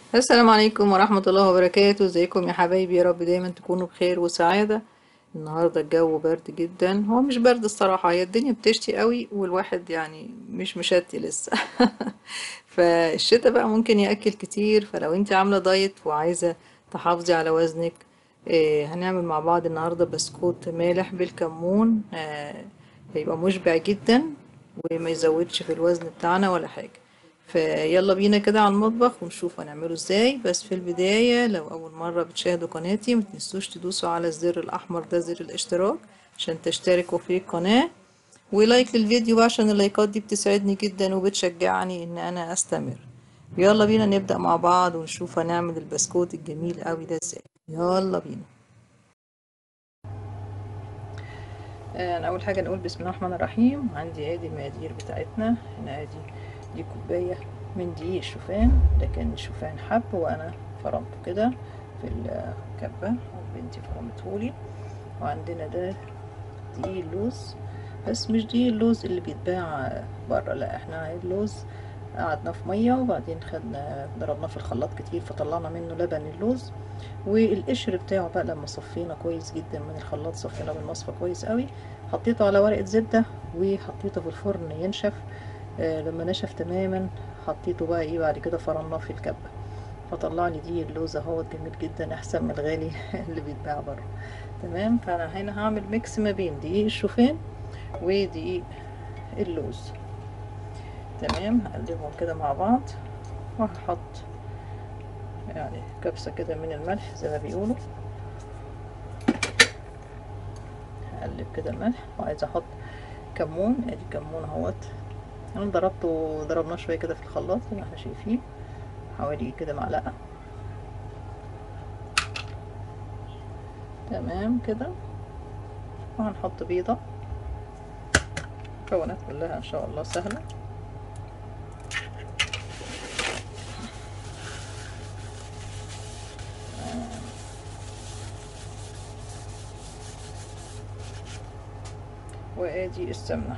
السلام عليكم ورحمة الله وبركاته ازيكم يا حبايبي يا رب دايما تكونوا بخير وسعادة النهاردة الجو برد جدا هو مش برد الصراحة هي الدنيا بتشتي قوي والواحد يعني مش مشتي لسه فالشتا بقى ممكن يأكل كتير فلو انت عاملة دايت وعايزة تحافظي على وزنك آه، هنعمل مع بعض النهاردة بسكوت مالح بالكمون آه، هيبقى مشبع جدا وما يزودش في الوزن بتاعنا ولا حاجة فيلا بينا كده على المطبخ ونشوف هنعمله ازاي بس في البداية لو أول مرة بتشاهدوا قناتي متنسوش تدوسوا على الزر الأحمر ده زر الاشتراك عشان تشتركوا في القناة ولايك للفيديو بقى عشان اللايكات دي بتسعدني جدا وبتشجعني ان انا استمر يلا بينا نبدأ مع بعض ونشوف هنعمل البسكوت الجميل قوي ده ازاي يلا بينا انا اول حاجه نقول بسم الله الرحمن الرحيم عندي ادي المقادير بتاعتنا هنا ادي دي كوبايه من دقيق الشوفان ده كان شوفان حب وانا فرمته كده في الكبه بنتي فرمتهولي وعندنا ده دقيق اللوز بس مش دقيق اللوز اللي بيتباع بره لا احنا اللوز قعدنا في ميه وبعدين خدنا ضربناه في الخلاط كتير فطلعنا منه لبن اللوز والقشر بتاعه بقى لما صفينا كويس جدا من الخلاط صفيناه بالمصفى كويس قوي حطيته على ورقه زبده وحطيته في الفرن ينشف آه لما نشف تماما حطيته بقى ايه بعد كده فرمناه في الكبه فطلع لي دي اللوز اهوت جميل جدا احسن من الغالي اللي بيتباع بره تمام فانا هنا هعمل ميكس ما بين دقيق الشوفان ودقيق اللوز تمام هقلبهم كده مع بعض وهحط يعني كبسة كده من الملح زي ما بيقولوا هقلب كده الملح وعايزة احط كمون ادي كمون اهوت انا ضربته ضربناه شوية كده في الخلاط زي ما احنا شايفين حوالي كده معلقة تمام كده وهنحط بيضة المكونات كلها ان شاء الله سهلة وادي السمنة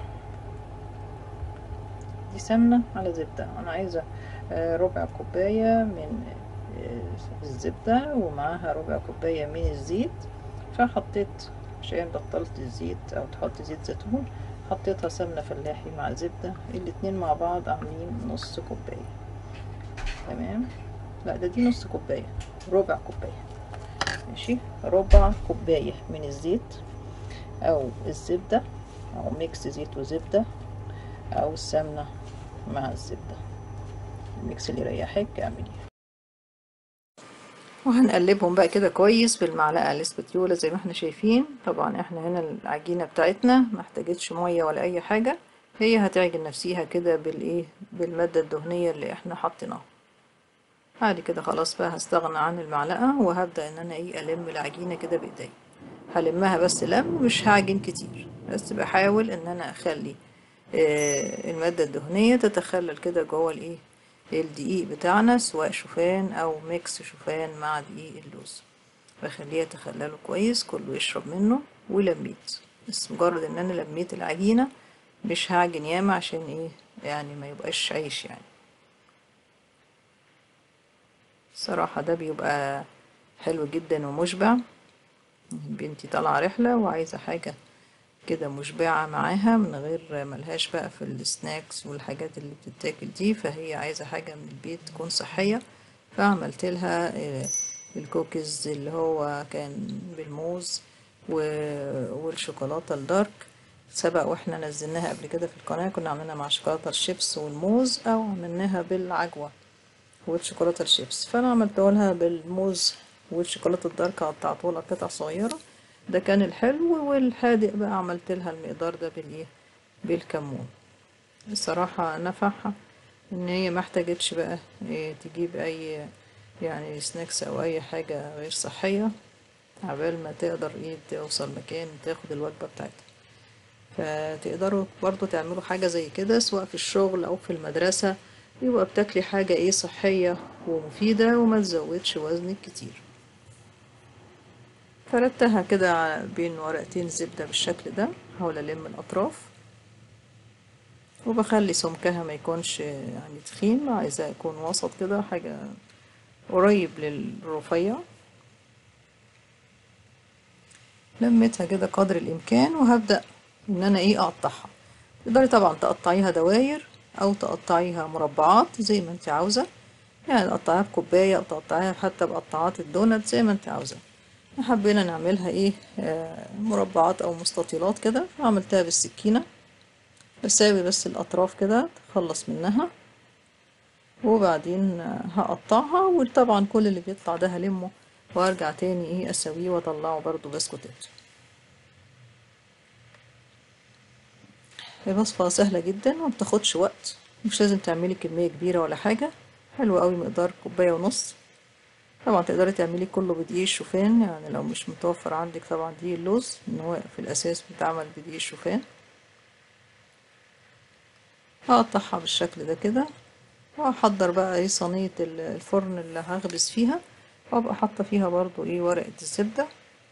دي سمنة على زبدة انا عايزة ربع كوباية من الزبدة ومعاها ربع كوباية من الزيت فحطيت عشان بطلت الزيت او تحط زيت زيتون حطيتها سمنة فلاحي مع زبدة الاتنين مع بعض عاملين نص كوباية تمام لا ده دي نص كوباية ربع كوباية ماشي ربع كوباية من الزيت او الزبدة او ميكس زيت وزبدة او السمنة مع الزبدة الميكس اللي يريحك اعمليه وهنقلبهم بقى كده كويس بالمعلقة الاسباتيولا زي ما احنا شايفين طبعا احنا هنا العجينة بتاعتنا ما احتاجتش مية ولا اي حاجة هي هتعجن نفسيها كده بالايه بالمادة الدهنية اللي احنا حطيناها بعد كده خلاص بقى هستغنى عن المعلقة وهبدأ ان انا ايه الم العجينة كده بايدي هلمها بس لم مش هعجن كتير بس بحاول ان انا اخلي اه المادة الدهنية تتخلل كده جوه الايه الدقيق بتاعنا سواء شوفان او ميكس شوفان مع دقيق اللوز بخليه يتخلله كويس كله يشرب منه ولميت بس مجرد ان انا لميت العجينة مش هعجن ياما عشان ايه يعني ما يبقاش عيش يعني الصراحة ده بيبقى حلو جدا ومشبع بنتي طالعة رحلة وعايزة حاجة كده مشبعة معاها من غير ملهاش بقى في السناكس والحاجات اللي بتتاكل دي فهي عايزة حاجة من البيت تكون صحية فعملت لها الكوكيز اللي هو كان بالموز والشوكولاتة الدارك سبق واحنا نزلناها قبل كده في القناة كنا عاملينها مع شوكولاتة الشيبس والموز او عملناها بالعجوة والشوكولاتة الشيبس فانا عملته لها بالموز والشوكولاتة الدارك قطعته لها قطع صغيرة ده كان الحلو والحادق بقى عملت لها المقدار ده بالايه بالكمون الصراحة نفعها ان هي ما احتاجتش بقى إيه تجيب اي يعني سناكس او اي حاجة غير صحية عبال ما تقدر ايه توصل مكان تاخد الوجبة بتاعتها فتقدروا برضو تعملوا حاجة زي كده سواء في الشغل او في المدرسة يبقى بتاكلي حاجة ايه صحية ومفيدة وما تزودش وزنك كتير فردتها كده بين ورقتين زبدة بالشكل ده حاول ألم الأطراف وبخلي سمكها ما يكونش يعني تخين عايزاه يكون وسط كده حاجة قريب للرفيع لميتها كده قدر الامكان وهبدأ ان انا ايه اقطعها تقدري طبعا تقطعيها دواير او تقطعيها مربعات زي ما انت عاوزة يعني تقطعيها بكوباية او تقطعيها حتى بقطعات الدونات زي ما انت عاوزة حبينا نعملها ايه آه مربعات او مستطيلات كده فعملتها بالسكينة بساوي بس الاطراف كده تخلص منها وبعدين هقطعها وطبعا كل اللي بيطلع ده هلمه وارجع تاني ايه اسويه واطلعه برضو بسكوتات هي وصفة سهلة جدا وما بتاخدش وقت مش لازم تعملي كمية كبيرة ولا حاجة حلو قوي مقدار كوباية ونص طبعا تقدري تعملي كله بدقيق الشوفان يعني لو مش متوفر عندك طبعا دقيق اللوز ان هو في الاساس بيتعمل بدقيق الشوفان هقطعها بالشكل ده كده وهحضر بقى ايه صينية الفرن اللي هخبز فيها وابقى حاطة فيها برضو ايه ورقة الزبدة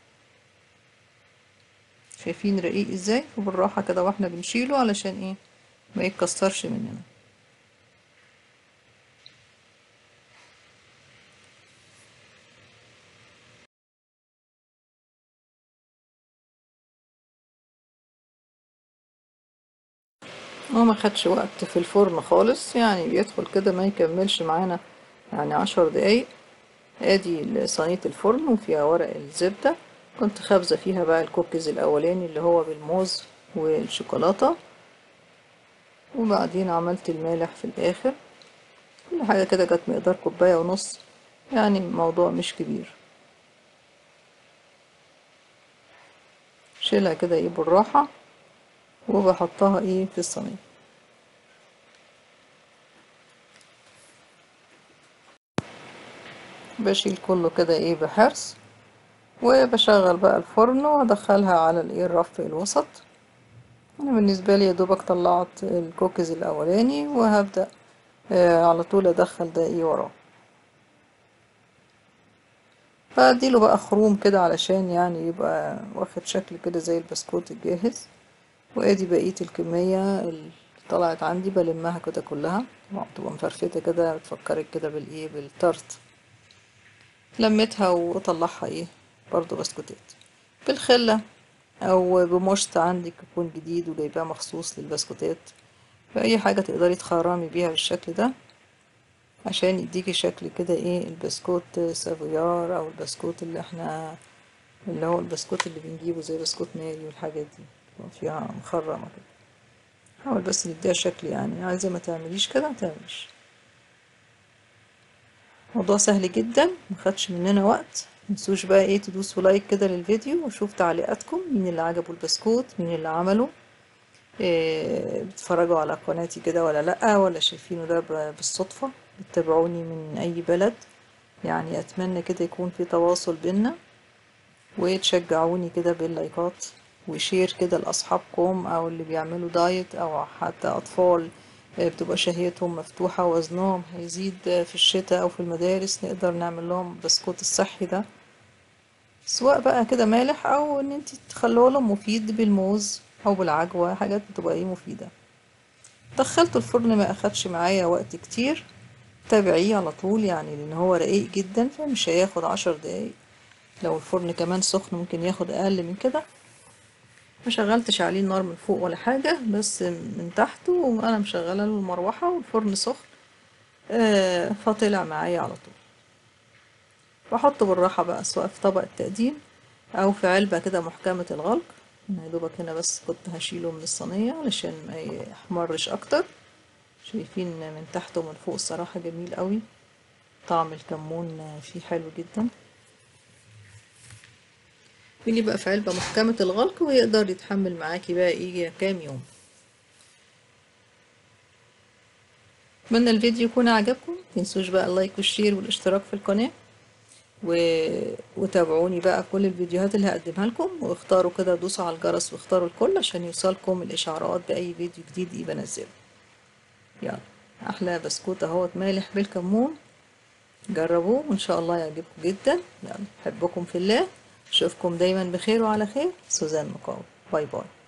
شايفين رقيق ازاي وبالراحة كده واحنا بنشيله علشان ايه ما يتكسرش مننا هو ما خدش وقت في الفرن خالص يعني بيدخل كده ما يكملش معانا يعني عشر دقايق ادي صينية الفرن وفيها ورق الزبدة كنت خابزة فيها بقى الكوكيز الاولاني اللي هو بالموز والشوكولاتة وبعدين عملت المالح في الاخر كل حاجة كده جت مقدار كوباية ونص يعني الموضوع مش كبير شيلها كده ايه بالراحة وبحطها ايه في الصينية بشيل كله كده ايه بحرص وبشغل بقى الفرن وادخلها على الايه الرف الوسط انا بالنسبه لي يا دوبك طلعت الكوكيز الاولاني وهبدا آه على طول ادخل ده ايه وراه فاديله بقى خروم كده علشان يعني يبقى واخد شكل كده زي البسكوت الجاهز وادي بقيه الكميه اللي طلعت عندي بلمها كده كلها بتبقى مفرفته كده بتفكرك كده بالايه بالتارت لميتها واطلعها ايه برضو بسكوتات بالخلة او بمشط عندك يكون جديد وجايباه مخصوص للبسكوتات فاي حاجة تقدري تخرمي بيها بالشكل ده عشان يديكي شكل كده ايه البسكوت سافويار او البسكوت اللي احنا اللي هو البسكوت اللي بنجيبه زي بسكوت ماري والحاجات دي فيها مخرمة كده حاول بس نديها شكل يعني عايزة ما تعمليش كده ما تعمليش موضوع سهل جدا مخدش مننا وقت متنسوش بقى ايه تدوسوا لايك كده للفيديو وشوف تعليقاتكم مين اللي عجبه البسكوت مين اللي عمله إيه بتتفرجوا على قناتي كده ولا لا ولا شايفينه ده بالصدفة بتتابعوني من اي بلد يعني اتمنى كده يكون في تواصل بينا وتشجعوني كده باللايكات وشير كده لاصحابكم او اللي بيعملوا دايت او حتى اطفال بتبقى شهيتهم مفتوحة ووزنهم هيزيد في الشتاء أو في المدارس نقدر نعمل لهم بسكوت الصحي ده سواء بقى كده مالح أو إن انت تخلوه لهم مفيد بالموز أو بالعجوة حاجات بتبقى ايه مفيدة دخلته الفرن ما أخدش معايا وقت كتير تابعيه على طول يعني لأن هو رقيق جدا فمش هياخد عشر دقايق لو الفرن كمان سخن ممكن ياخد أقل من كده ما شغلتش عليه النار من فوق ولا حاجة بس من تحت وانا مشغله له المروحة والفرن سخن آه فطلع معايا على طول بحطه بالراحة بقى سواء في طبق التقديم او في علبة كده محكمة الغلق انا يا دوبك هنا بس كنت هشيله من الصينية علشان ما يحمرش اكتر شايفين من تحت ومن فوق الصراحة جميل قوي طعم الكمون فيه حلو جدا اللي بقى في علبة محكمة الغلق ويقدر يتحمل معاكي بقى ايه كام يوم اتمنى الفيديو يكون عجبكم متنسوش بقى اللايك والشير والاشتراك في القناة و... وتابعوني بقى كل الفيديوهات اللي هقدمها لكم واختاروا كده دوسوا على الجرس واختاروا الكل عشان يوصلكم الاشعارات باي فيديو جديد ايه بنزله يلا احلى بسكوت اهوت مالح بالكمون جربوه وان شاء الله يعجبكم جدا يلا احبكم في الله اشوفكم دايما بخير وعلى خير سوزان مقاوم باي باي